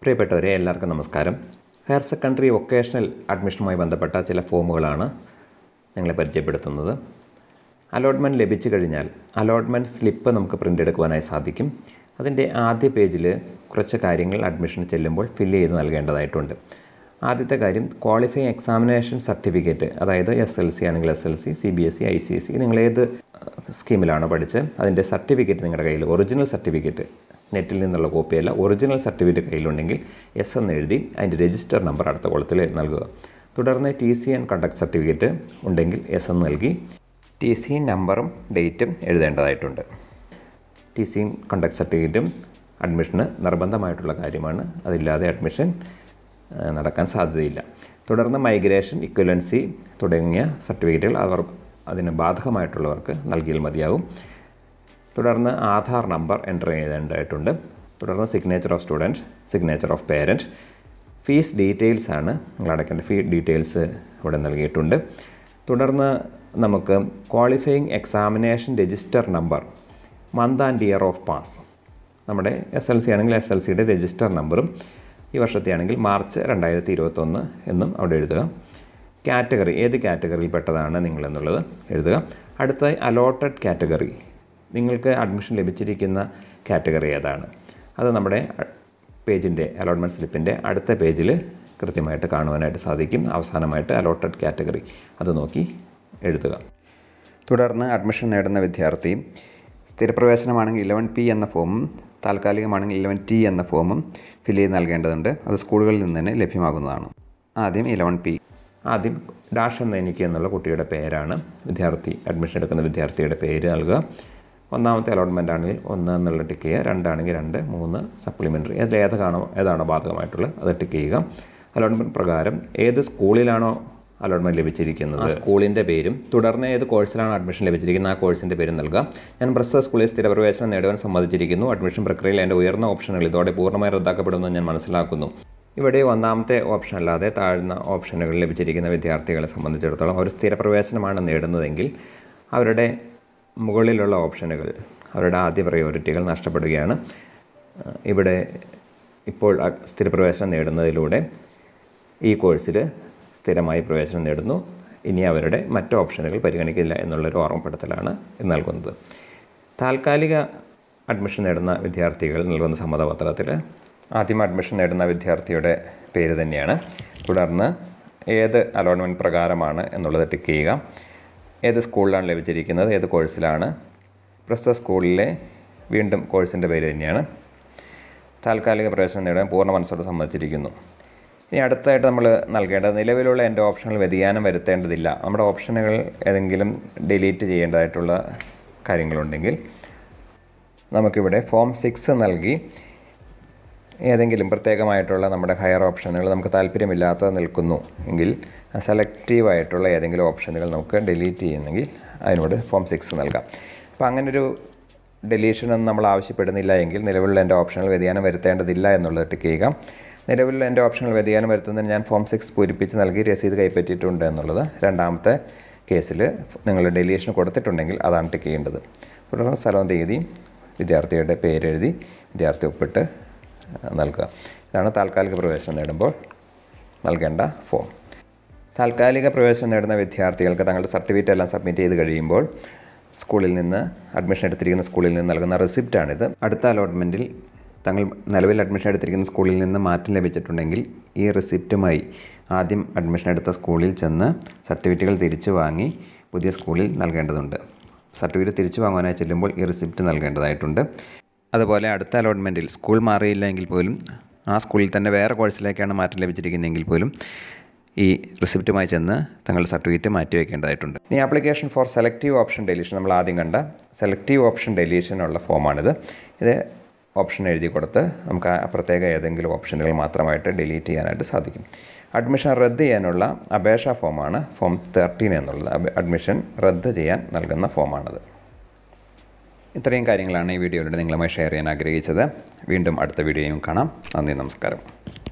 പ്രിയപ്പെട്ടവരെ എല്ലാവർക്കും നമസ്കാരം ഹയർ സെക്കൻഡറി വൊക്കേഷണൽ അഡ്മിഷനുമായി ബന്ധപ്പെട്ട ചില ഫോമുകളാണ് നിങ്ങളെ പരിചയപ്പെടുത്തുന്നത് അലോട്ട്മെൻറ്റ് ലഭിച്ചു കഴിഞ്ഞാൽ അലോട്ട്മെൻറ്റ് സ്ലിപ്പ് നമുക്ക് പ്രിൻ്റ് എടുക്കുവാനായി സാധിക്കും അതിൻ്റെ ആദ്യ പേജിൽ കുറച്ച് കാര്യങ്ങൾ അഡ്മിഷന് ചെല്ലുമ്പോൾ ഫില്ല് ചെയ്ത് നൽകേണ്ടതായിട്ടുണ്ട് ആദ്യത്തെ കാര്യം ക്വാളിഫയിങ് എക്സാമിനേഷൻ സർട്ടിഫിക്കറ്റ് അതായത് എസ് എൽ സി ആണെങ്കിൽ S L C C B S C I C S C നിങ്ങൾ ഏത് സ്കീമിലാണ് പഠിച്ച് അതിൻ്റെ സർട്ടിഫിക്കറ്റ് നിങ്ങളുടെ കയ്യിൽ ഒറിജിനൽ സർട്ടിഫിക്കറ്റ് നെറ്റിൽ നിന്നുള്ള കോപ്പിയല്ല ഒറിജിനൽ സർട്ടിഫിക്കറ്റ് കയ്യിലുണ്ടെങ്കിൽ എസ് എന്ന് എഴുതി അതിൻ്റെ രജിസ്റ്റർ നമ്പർ അടുത്ത കുളത്തിൽ നൽകുക തുടർന്ന് T C and conduct certificate ഉണ്ടെങ്കിൽ എസ് എന്ന് നൽകി ടി സി നമ്പറും ഡേറ്റും എഴുതേണ്ടതായിട്ടുണ്ട് ടി സിയും കണ്ടക്ട് സർട്ടിഫിക്കറ്റും അഡ്മിഷന് നിർബന്ധമായിട്ടുള്ള കാര്യമാണ് അതില്ലാതെ അഡ്മിഷൻ ആ, നടക്കാൻ സാധ്യതയില്ല തുടർന്ന് മൈഗ്രേഷൻ ഇക്വലൻസി തുടങ്ങിയ സർട്ടിഫിക്കറ്റുകൾ അവർ അതിന് ബാധകമായിട്ടുള്ളവർക്ക് നൽകിയാൽ മതിയാകും തുടർന്ന് ആധാർ നമ്പർ എൻ്റർ ചെയ്തേണ്ടതായിട്ടുണ്ട് തുടർന്ന് signature of student signature of parent fees details ആണ് നിങ്ങൾ അടയ്ക്കേണ്ട ഫീ ഡീറ്റെയിൽസ് ഇവിടെ നൽകിയിട്ടുണ്ട് തുടർന്ന് നമുക്ക് qualifying examination register number month and year of pass നമ്മുടെ എസ് എൽ സി ആണെങ്കിൽ എസ് എൽ സിയുടെ രജിസ്റ്റർ നമ്പറും ഈ വർഷത്തെ ആണെങ്കിൽ മാർച്ച് രണ്ടായിരത്തി ഇരുപത്തൊന്ന് എന്നും അവിടെ എഴുതുക കാറ്റഗറി ഏത് കാറ്റഗറിയിൽപ്പെട്ടതാണ് നിങ്ങളെന്നുള്ളത് എഴുതുക അടുത്തതായി അലോട്ടഡ് കാറ്റഗറി നിങ്ങൾക്ക് അഡ്മിഷൻ ലഭിച്ചിരിക്കുന്ന കാറ്റഗറി ഏതാണ് അത് നമ്മുടെ പേജിൻ്റെ അലോട്ട്മെൻറ്റ് സ്ലിപ്പിൻ്റെ അടുത്ത പേജിൽ കൃത്യമായിട്ട് കാണുവാനായിട്ട് സാധിക്കും അവസാനമായിട്ട് അലോട്ടഡ് കാറ്റഗറി അത് നോക്കി എഴുതുക തുടർന്ന് അഡ്മിഷൻ നേടുന്ന വിദ്യാർത്ഥി സ്ഥിരപ്രവേശനമാണെങ്കിൽ ഇലവൻ പി എന്ന ഫോമും താൽക്കാലികമാണെങ്കിൽ ഇലവൻ ടി എന്ന ഫോമും ഫില്ല് ചെയ്ത് നൽകേണ്ടതുണ്ട് അത് സ്കൂളുകളിൽ നിന്ന് തന്നെ ലഭ്യമാകുന്നതാണ് ആദ്യം ഇലവൻ പി ആദ്യം ഡാഷ് എന്ന എനിക്ക് എന്നുള്ള കുട്ടിയുടെ പേരാണ് വിദ്യാർത്ഥി അഡ്മിഷൻ എടുക്കുന്ന വിദ്യാർത്ഥിയുടെ പേര് നൽകുക ഒന്നാമത്തെ അലോട്ട്മെൻ്റ് ആണെങ്കിൽ ഒന്ന് എന്നുള്ള ടിക്ക് ചെയ്യുക രണ്ടാണെങ്കിൽ രണ്ട് മൂന്ന് സപ്ലിമെൻ്ററി അതിൽ ഏതാണോ ഏതാണോ ബാധകമായിട്ടുള്ളത് അത് ടിക്ക് ചെയ്യുക അലോട്ട്മെൻറ്റ് പ്രകാരം ഏത് സ്കൂളിലാണോ അലോട്ട്മെൻറ്റ് ലഭിച്ചിരിക്കുന്നത് ആ സ്കൂളിൻ്റെ പേരും തുടർന്ന് ഏത് കോഴ്സിലാണ് അഡ്മിഷൻ ലഭിച്ചിരിക്കുന്നത് ആ കോഴ്സിൻ്റെ പേരും നൽകുക ഞാൻ പ്രസ്തുത സ്കൂളിൽ സ്ഥിരപ്രവേശനം നേടുവാൻ സമ്മതിച്ചിരിക്കുന്നു അഡ്മിഷൻ പ്രക്രിയയിൽ എൻ്റെ ഉയർന്ന ഓപ്ഷനുകൾ ഇതോടെ പൂർണ്ണമായി റദ്ദാക്കപ്പെടുമെന്ന് ഞാൻ മനസ്സിലാക്കുന്നു ഇവിടെ ഒന്നാമത്തെ ഓപ്ഷൻ അല്ലാതെ താഴ്ന്ന ഓപ്ഷനുകൾ ലഭിച്ചിരിക്കുന്ന വിദ്യാർത്ഥികളെ സംബന്ധിച്ചിടത്തോളം അവർ സ്ഥിരപ്രവേശനമാണ് നേടുന്നതെങ്കിൽ അവരുടെ മുകളിലുള്ള ഓപ്ഷനുകൾ അവരുടെ ആദ്യ പ്രയോറിറ്റികൾ നഷ്ടപ്പെടുകയാണ് ഏഹ് ഇവിടെ ഇപ്പോൾ അ- സ്ഥിരപ്രവേശനം നേടുന്നതിലൂടെ ഈ കോഴ്സിൽ സ്ഥിരമായി പ്രവേശനം നേടുന്നു ഇനി അവരുടെ മറ്റ് ഓപ്ഷനുകൾ പരിഗണിക്കില്ല എന്നുള്ളൊരു ഓർമ്മപ്പെടുത്തലാണ് ഇത് നൽകുന്നത് താൽക്കാലിക അഡ്മിഷൻ നേടുന്ന വിദ്യാർത്ഥികൾ നൽകുന്ന സമ്മതപത്രത്തിൽ ആദ്യം അഡ്മിഷൻ നേടുന്ന വിദ്യാർത്ഥിയുടെ പേര് തന്നെയാണ് തുടർന്ന് ഏത് അലോട്ട്മെൻറ്റ് പ്രകാരമാണ് എന്നുള്ളത് ടിക്ക് ചെയ്യുക ഏത് സ്കൂളിലാണ് ലഭിച്ചിരിക്കുന്നത് ഏത് കോഴ്സിലാണ് പ്രസ്തുത സ്കൂളിലെ വീണ്ടും കോഴ്സിൻ്റെ പേര് തന്നെയാണ് താൽക്കാലിക പ്രവേശനം നേടാൻ പൂർണ്ണ മനസ്സോടെ സമ്മതിച്ചിരിക്കുന്നു ഇനി അടുത്തായിട്ട് നമ്മൾ നൽകേണ്ടത് നിലവിലുള്ള എൻ്റെ ഓപ്ഷനുകൾ വ്യതിയാനം വരുത്തേണ്ടതില്ല നമ്മുടെ ഓപ്ഷനുകൾ ഏതെങ്കിലും ഡിലീറ്റ് ചെയ്യേണ്ടതായിട്ടുള്ള കാര്യങ്ങളുണ്ടെങ്കിൽ നമുക്കിവിടെ ഫോം സിക്സ് നൽകി ഏതെങ്കിലും പ്രത്യേകമായിട്ടുള്ള നമ്മുടെ ഹയർ ഓപ്ഷനുകൾ നമുക്ക് താല്പര്യമില്ലാത്തത് നിൽക്കുന്നു എങ്കിൽ സെലക്റ്റീവായിട്ടുള്ള ഏതെങ്കിലും ഓപ്ഷനുകൾ നമുക്ക് ഡിലീറ്റ് ചെയ്യുന്നെങ്കിൽ അതിനോട് ഫോം സിക്സ് നൽകാം അപ്പോൾ അങ്ങനൊരു ഡെലീഷനൊന്നും നമ്മൾ ആവശ്യപ്പെടുന്നില്ല എങ്കിൽ നിലവിലുള്ള എൻ്റെ ഓപ്ഷനുകൾ വ്യതിയാനം വരുത്തേണ്ടതില്ല എന്നുള്ളത് ടിക്ക് ചെയ്യുക നിലവിലുള്ള എൻ്റെ ഓപ്ഷനുകൾ വ്യതിയാനം വരുത്തുന്നതിന് ഞാൻ ഫോം സിക്സ് പൂരിപ്പിച്ച് നൽകി രസീത് കൈപ്പറ്റിയിട്ടുണ്ട് എന്നുള്ളത് രണ്ടാമത്തെ കേസിൽ നിങ്ങൾ ഡെലീഷൻ കൊടുത്തിട്ടുണ്ടെങ്കിൽ അതാണ് ടിക്ക് ചെയ്യേണ്ടത് തുടർന്ന് സ്ഥലവും തീയതി വിദ്യാർത്ഥിയുടെ പേരെഴുതി വിദ്യാർത്ഥി ഒപ്പിട്ട് നൽകുക ഇതാണ് താൽക്കാലിക പ്രവേശനം നേടുമ്പോൾ നൽകേണ്ട ഫോം താൽക്കാലിക പ്രവേശനം നേടുന്ന വിദ്യാർത്ഥികൾക്ക് തങ്ങളുടെ സർട്ടിഫിക്കറ്റ് എല്ലാം സബ്മിറ്റ് ചെയ്ത് കഴിയുമ്പോൾ സ്കൂളിൽ നിന്ന് അഡ്മിഷൻ എടുത്തിരിക്കുന്ന സ്കൂളിൽ നിന്ന് നൽകുന്ന റെസിപ്റ്റാണിത് അടുത്ത അലോട്ട്മെൻറ്റിൽ തങ്ങൾ നിലവിൽ അഡ്മിഷൻ എടുത്തിരിക്കുന്ന സ്കൂളിൽ നിന്ന് മാറ്റം ലഭിച്ചിട്ടുണ്ടെങ്കിൽ ഈ റെസിപ്റ്റുമായി ആദ്യം അഡ്മിഷൻ എടുത്ത സ്കൂളിൽ ചെന്ന് സർട്ടിഫിക്കറ്റുകൾ തിരിച്ചു വാങ്ങി പുതിയ സ്കൂളിൽ നൽകേണ്ടതുണ്ട് സർട്ടിഫിക്കറ്റ് തിരിച്ചു വാങ്ങുവാനായി ചെല്ലുമ്പോൾ ഈ റെസിപ്റ്റ് നൽകേണ്ടതായിട്ടുണ്ട് അതുപോലെ അടുത്ത അലോട്ട്മെൻറ്റിൽ സ്കൂൾ മാറിയില്ല എങ്കിൽ പോലും ആ സ്കൂളിൽ തന്നെ വേറെ കോഴ്സിലേക്കാണ് മാറ്റം ലഭിച്ചിരിക്കുന്നതെങ്കിൽ പോലും ഈ റിസിപ്റ്റുമായി ചെന്ന് തങ്ങളുടെ സർട്ടിഫിക്കറ്റ് മാറ്റി വയ്ക്കേണ്ടതായിട്ടുണ്ട് ഇനി application for selective option deletion നമ്മൾ ആദ്യം കണ്ട സെലക്റ്റീവ് ഓപ്ഷൻ ഡെലീഷൻ ഉള്ള ഫോമാണിത് ഇത് ഓപ്ഷൻ എഴുതി കൊടുത്ത് നമുക്ക് ആ പ്രത്യേക ഏതെങ്കിലും ഓപ്ഷനുകൾ മാത്രമായിട്ട് ഡിലീറ്റ് ചെയ്യാനായിട്ട് സാധിക്കും അഡ്മിഷൻ റദ്ദ് ചെയ്യാനുള്ള അപേക്ഷാ ഫോമാണ് ഫോം തേർട്ടീൻ എന്നുള്ളത് അപ- അഡ്മിഷൻ റദ്ദ് ചെയ്യാൻ നൽകുന്ന ഫോമാണത് ഇത്രയും കാര്യങ്ങളാണ് ഈ വീഡിയോയിലൂടെ നിങ്ങളുമായി ഷെയർ ചെയ്യാൻ ആഗ്രഹിച്ചത് വീണ്ടും അടുത്ത വീഡിയോയും കാണാം നന്ദി നമസ്കാരം